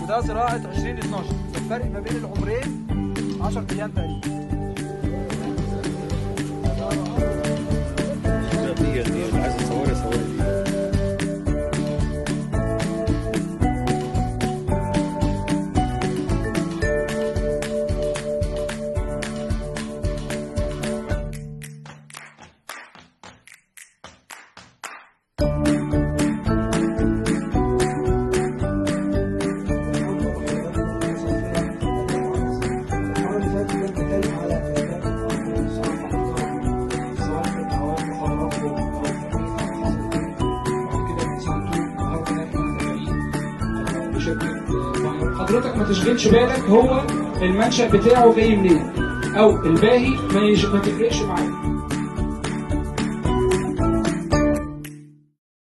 وده زراعه 2012 الفرق ما بين العمرين 10 ايام تقريبا دي دي اللي عايز اصورها صورها دي حضرتك ما تشغلش بالك هو المنشأ بتاعه جاي منين او الباهي ما, يج... ما تفرقش معاك